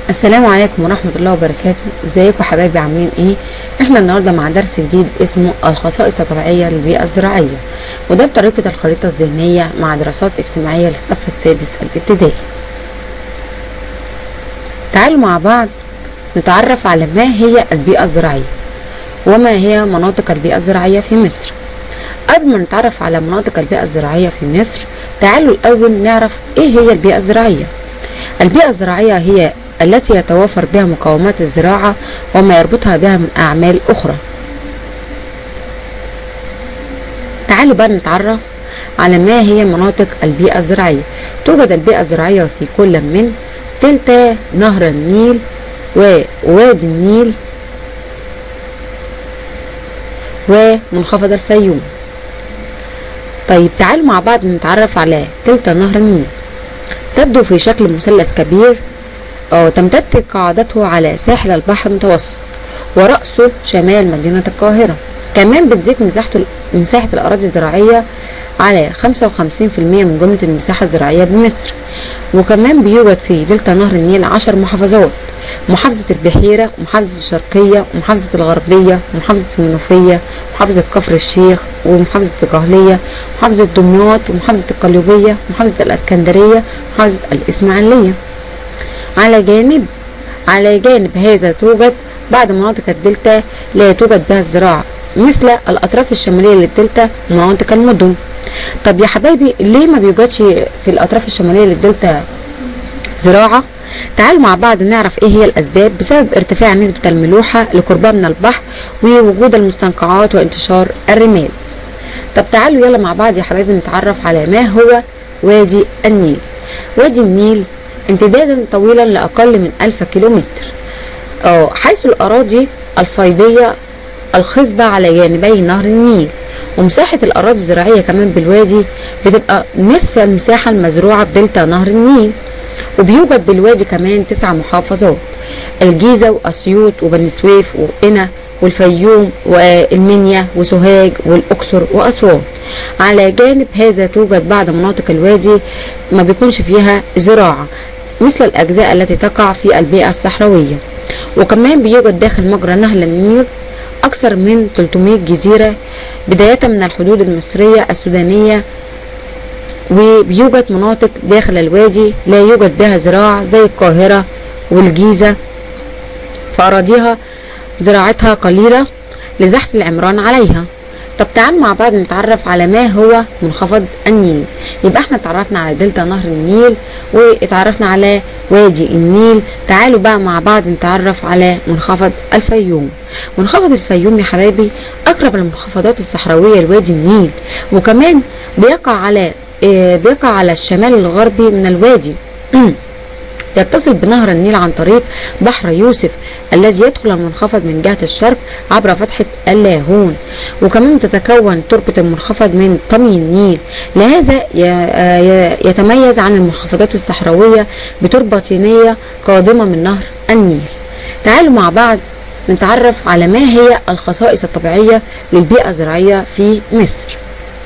السلام عليكم ورحمة الله وبركاته ازيكم حبايبي عاملين ايه احنا النهاردة مع درس جديد اسمه الخصائص الطبيعية للبيئة الزراعية وده بطريقة الخريطة الذهنية مع دراسات اجتماعية للصف السادس الابتدائي تعالوا مع بعض نتعرف على ما هي البيئة الزراعية وما هي مناطق البيئة الزراعية في مصر قبل ما نتعرف على مناطق البيئة الزراعية في مصر تعالوا الأول نعرف ايه هي البيئة الزراعية البيئة الزراعية هي التي يتوافر بها مقومات الزراعة وما يربطها بها من أعمال أخرى تعالوا بقى نتعرف على ما هي مناطق البيئة الزراعية توجد البيئة الزراعية في كل من دلتا نهر النيل ووادي النيل ومنخفض الفيوم طيب تعالوا مع بعض نتعرف على دلتا نهر النيل تبدو في شكل مثلث كبير أو تمتد قاعدته على ساحل البحر المتوسط ورأسه شمال مدينة القاهرة كمان بتزيد مساحته مساحة الأراضي الزراعية على 55% من جملة المساحة الزراعية بمصر وكمان بيوجد في دلتا نهر النيل عشر محافظات محافظة البحيرة ومحافظة الشرقية ومحافظة الغربية ومحافظة المنوفية ومحافظة كفر الشيخ ومحافظة الجهلية ومحافظة دمياط ومحافظة القليوبية ومحافظة الإسكندرية ومحافظة الإسماعيلية على جانب على جانب هذا توجد بعض مناطق الدلتا لا توجد بها الزراعة مثل الأطراف الشمالية للدلتا ومناطق المدن طب يا حبايبي ليه ما بيوجدش في الأطراف الشمالية للدلتا زراعة تعالوا مع بعض نعرف ايه هي الاسباب بسبب ارتفاع نسبة الملوحة لقربها من البحر ووجود المستنقعات وانتشار الرمال طب تعالوا يلا مع بعض يا حبايبي نتعرف على ما هو وادي النيل وادي النيل امتدادا طويلا لأقل من ألف كيلومتر أو حيث الأراضي الفيضية الخصبة على جانبي نهر النيل ومساحة الأراضي الزراعية كمان بالوادي بتبقى نصف المساحة المزروعة بدلتا نهر النيل وبيوجد بالوادي كمان تسع محافظات الجيزة وأسيوط وبني سويف وقنا والفيوم والمنيا وسوهاج والأقصر وأسوان على جانب هذا توجد بعض مناطق الوادي ما بيكونش فيها زراعة مثل الأجزاء التي تقع في البيئة الصحراوية وكمان بيوجد داخل مجرى نهر النيل أكثر من 300 جزيرة بداية من الحدود المصرية السودانية وبيوجد مناطق داخل الوادي لا يوجد بها زراعة زي القاهرة والجيزة فأراضيها زراعتها قليلة لزحف العمران عليها طب تعال مع بعض نتعرف على ما هو منخفض النيل يبقى احنا اتعرفنا على دلتا نهر النيل واتعرفنا على وادي النيل تعالوا بقى مع بعض نتعرف على منخفض الفيوم منخفض الفيوم يا حبايبي اقرب المنخفضات الصحراويه لوادي النيل وكمان بيقع على اه بيقع على الشمال الغربي من الوادي يتصل بنهر النيل عن طريق بحر يوسف الذي يدخل المنخفض من جهة الشرق عبر فتحة اللاهون وكمان تتكون تربة المنخفض من طمي النيل لهذا يتميز عن المنخفضات الصحراوية بتربة طينية قادمة من نهر النيل تعالوا مع بعض نتعرف على ما هي الخصائص الطبيعية للبيئة الزراعية في مصر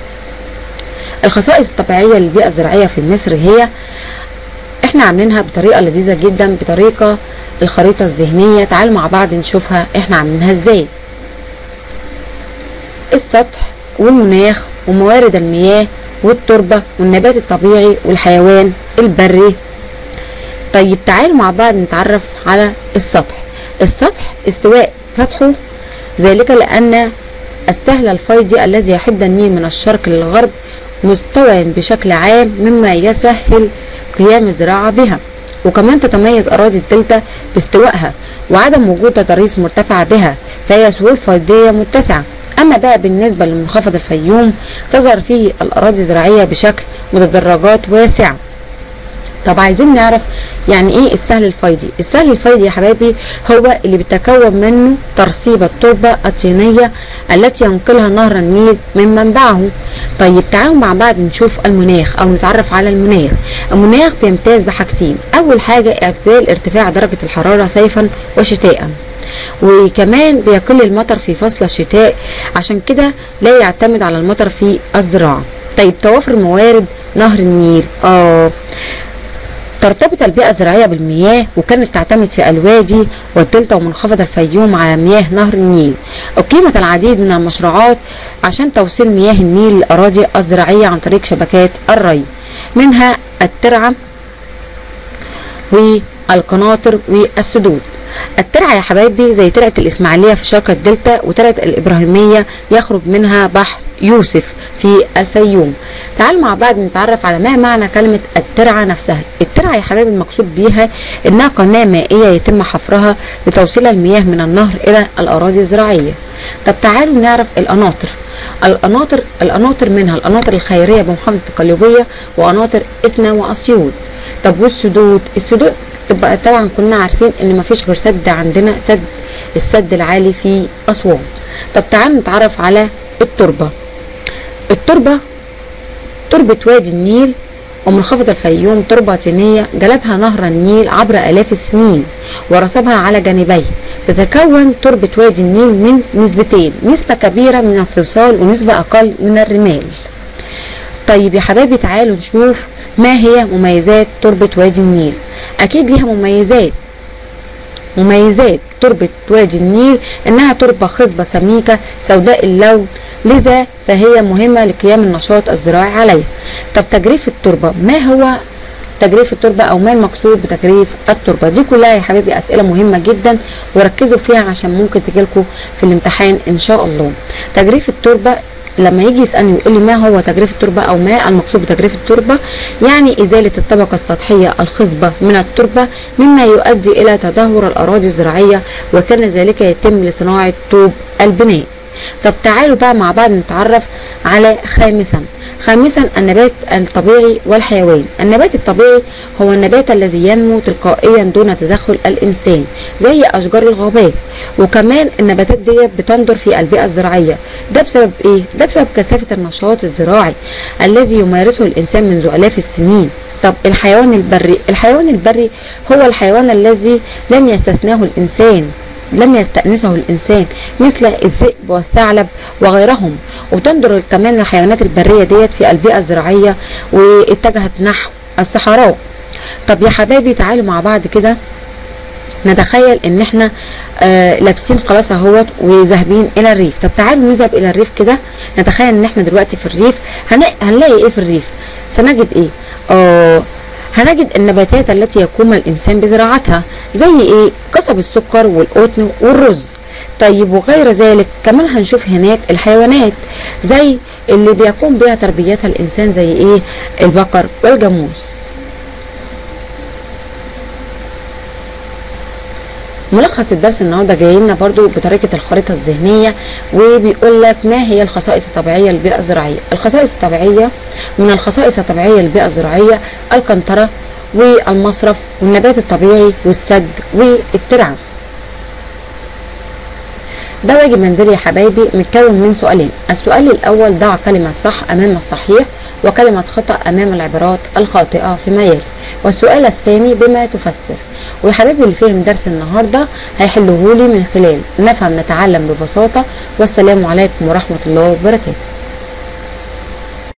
الخصائص الطبيعية للبيئة الزراعية في مصر هي احنا عاملينها بطريقة لذيذة جدا بطريقة الخريطة الذهنية تعالوا مع بعض نشوفها احنا عاملينها ازاي السطح والمناخ وموارد المياه والتربة والنبات الطبيعي والحيوان البري طيب تعالوا مع بعض نتعرف على السطح السطح استواء سطحه ذلك لأن السهل الفيضي الذي يحد النيل من الشرق للغرب مستوى بشكل عام مما يسهل قيام الزراعة بها وكمان تتميز أراضي الدلتا باستوائها وعدم وجود تضاريس مرتفعة بها فهي سهول فيضية متسعة أما بقى بالنسبة لمنخفض الفيوم تظهر فيه الأراضي الزراعية بشكل متدرجات واسعة طب عايزين نعرف يعني ايه السهل الفيضي السهل الفيضي يا حبايبي هو اللي بيتكون منه ترسيب التربة الطينية التي ينقلها نهر النيل من منبعه طيب تعالوا مع بعض نشوف المناخ او نتعرف على المناخ المناخ بيمتاز بحاجتين اول حاجة اعتدال ارتفاع درجة الحرارة صيفا وشتاء وكمان بيقل المطر في فصل الشتاء عشان كده لا يعتمد على المطر في الزراعة طيب توافر موارد نهر النيل اه ترتبط البيئة الزراعية بالمياه وكانت تعتمد في الوادي والدلتا ومنخفض الفيوم على مياه نهر النيل أقيمت العديد من المشروعات عشان توصيل مياه النيل للأراضي الزراعية عن طريق شبكات الري منها الترعة والقناطر والسدود الترعة يا حبايبي زي ترعة الإسماعيلية في شرق الدلتا وترعة الإبراهيمية يخرج منها بحر يوسف في الفيوم تعالوا مع بعض نتعرف على ما معنى كلمة الترعة نفسها الترعة يا حبايبي المقصود بيها إنها قناة مائية يتم حفرها لتوصيل المياه من النهر إلى الأراضي الزراعية طب تعالوا نعرف القناطر القناطر القناطر منها القناطر الخيرية بمحافظة القليوبية وقناطر إسنا وأسيوط طب والسدود السدود تبقى طبعا كنا عارفين ان مفيش غير سد عندنا سد السد العالي في اسوان طب تعالوا نتعرف على التربه التربه تربه وادي النيل ومنخفض الفيوم تربة طينية جلبها نهر النيل عبر آلاف السنين ورسبها على جانبيه تتكون تربة وادي النيل من نسبتين نسبة كبيرة من الصلصال ونسبة أقل من الرمال طيب يا حبايبي تعالوا نشوف ما هي مميزات تربة وادي النيل أكيد ليها مميزات مميزات تربة وادي النيل إنها تربة خصبة سميكة سوداء اللون لذا فهي مهمة لقيام النشاط الزراعي عليها طب تجريف التربة ما هو تجريف التربة أو ما المقصود بتجريف التربة دي كلها يا حبايبي أسئلة مهمة جدا وركزوا فيها عشان ممكن تجيلكم في الامتحان إن شاء الله تجريف التربة لما يجي يسالني ويقول لي ما هو تجريف التربه او ما المقصود بتجريف التربه يعني ازاله الطبقه السطحيه الخصبه من التربه مما يؤدي الى تدهور الاراضي الزراعيه وكان ذلك يتم لصناعه طوب البناء طب تعالوا بقى مع بعض نتعرف على خامسا خامسا النبات الطبيعي والحيوان النبات الطبيعي هو النبات الذي ينمو تلقائيا دون تدخل الانسان زي اشجار الغابات وكمان النباتات دي بتندر في البيئه الزراعيه ده بسبب ايه ده بسبب كثافه النشاط الزراعي الذي يمارسه الانسان منذ الاف السنين طب الحيوان البري الحيوان البري هو الحيوان الذي لم يستثناه الانسان لم يستأنسه الإنسان مثل الذئب والثعلب وغيرهم وتندر كمان الحيوانات البرية ديت في البيئة الزراعية واتجهت نحو الصحراء طب يا حبايبي تعالوا مع بعض كده نتخيل ان احنا آه لابسين خلاص اهوت وذاهبين الى الريف طب تعالوا نذهب الى الريف كده نتخيل ان احنا دلوقتي في الريف هنلاقي ايه في الريف سنجد ايه اه هنجد النباتات التي يقوم الإنسان بزراعتها زي إيه؟ قصب السكر والقطن والرز طيب وغير ذلك كمان هنشوف هناك الحيوانات زي اللي بيقوم بها تربيتها الإنسان زي إيه؟ البقر والجاموس ملخص الدرس النهارده جاي لنا برضو بطريقه الخريطه الذهنيه وبيقول لك ما هي الخصائص الطبيعيه للبيئه الزراعيه الخصائص الطبيعيه من الخصائص الطبيعيه للبيئه الزراعيه القنطره والمصرف والنبات الطبيعي والسد والترعه ده واجب منزلي يا حبايبي متكون من سؤالين السؤال الاول ضع كلمه صح امام الصحيح وكلمه خطا امام العبارات الخاطئه فيما يلي والسؤال الثاني بما تفسر ويا حبايبي اللي فهم درس النهارده هيحلوه لي من خلال نفهم نتعلم ببساطه والسلام عليكم ورحمه الله وبركاته